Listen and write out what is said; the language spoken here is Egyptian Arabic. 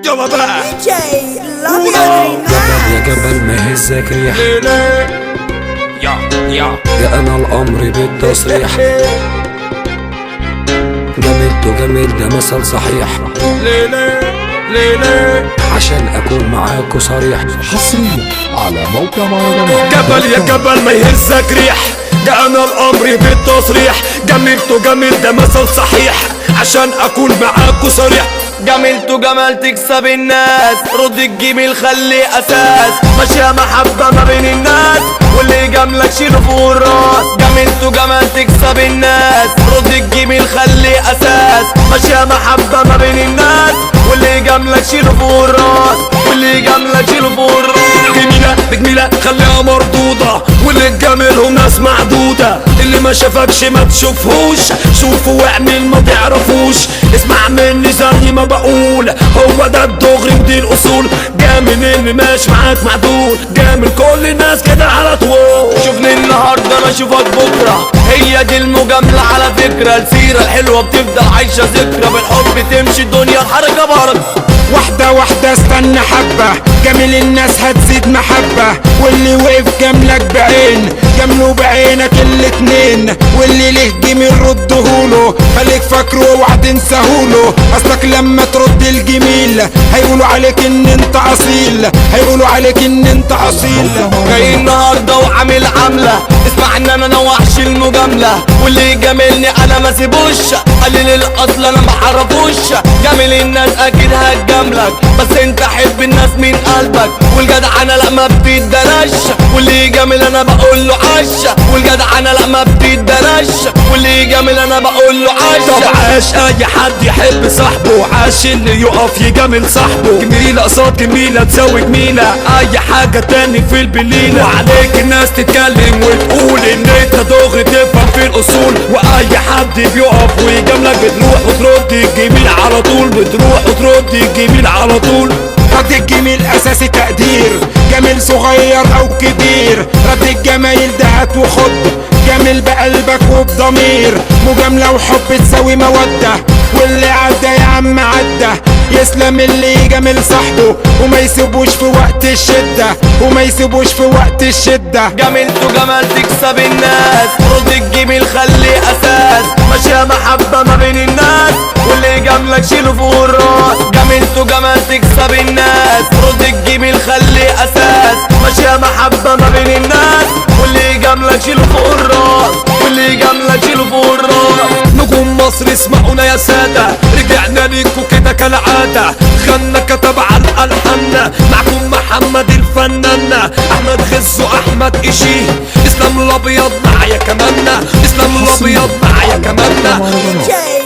يلا بقى DJ Love Your يا جبل ما هزك ريح ليلي يا يا يا انا الامر بالتصريح جامد وجامد ده مثل صحيح ليلي ليلي عشان اكون معاكوا صريح حصريا على موقع مهرجانات جبل يا جبل ما يهزك ريح ده انا الامر بالتصريح جملت وجمل ده مثل صحيح عشان اكون معاكوا صريح جملت وجمال تكسب الناس رد الجميل خليه اساس ماشية محبة ما بين الناس واللي جملك شيله فوق الراس جملت وجمال تكسب الناس رد الجميل خليه اساس ماشية محبة ما بين الناس واللي جملك شيله فوق الراس واللي جملك شيله فوق الراس جميلة بجميلة خليها مردودة واللي تجاملهم ناس معدودة اللي ما شافكش ما تشوفهوش شوفه واعمل ما تعرفوش اسمع مني زي ما بقول هو ده الدغري ودي الاصول جامل اللي ماشي معاك معدول جامل كل الناس كده على طول شوفني النهارده انا اشوفك بكره هي دي المجامله على فكره السيره الحلوه بتفضل عايشه ذكرى بالحب تمشي الدنيا الحركه بحركه واحدة واحدة استنى حبة جميل الناس هتزيد محبة واللي وقف جملك بعين جمله بعينك الاتنين واللي ليه جميل ردهوله خليك فاكره اوعى تنساهوله اصلك لما ترد الجميل هيقولوا عليك ان انت اصيل هيقولوا عليك ان انت اصيل جاي النهارده وعامل عامله اسمع ان انا نوحش المجامله واللي يجاملني انا ما سيبوش قليل الاصل انا ما حرفوش جامل الناس اكيد هتجاملك بس انت حب الناس من قلبك والجدع انا لا ما بتدلاش واللي يجامل انا بقول له عش والجدع انا لا ما بتدلاش واللي يجامل انا بقول له طب عش عاش اي حد يحب صاحبه عاش اللي يقف يجامل صاحبه جميلة قصاد جميلة تساوي جميلة اي حاجة تاني في البليلة وعليك الناس تتكلم وتقول ان انت دغري تفهم في الاصول واي حد بيقف ويجاملك بتروح وترد الجميل على طول بتروح وترد الجميل على طول رد الجميل اساسي تقدير جميل صغير او كبير رد الجمايل ده هات وخد جميل بقلبك وبضمير مجاملة وحب تساوي مودة واللي عدى يا عم عدى يسلم اللي يجامل صاحبه وما يسيبوش في وقت الشدة وما يسيبوش في وقت الشدة جملت وجمال تكسب الناس رد الجميل خليه اساس ماشية محبة ما بين الناس واللي جملك شيله فوق الراس جملت وجمال تكسب الناس رد الجميل خليه اساس ماشية محبة ما بين الناس واللي جملك شيله فوق الراس واللي جملك شيله فوق الراس نجوم مصر اسمعونا يا سادة رجعنا ليكوا كده كالعادة غنى كتب على الألحان معكم محمد الفنان أحمد غز وأحمد إشي إسلام الأبيض معايا كمان إسلام الأبيض معايا كمان DJ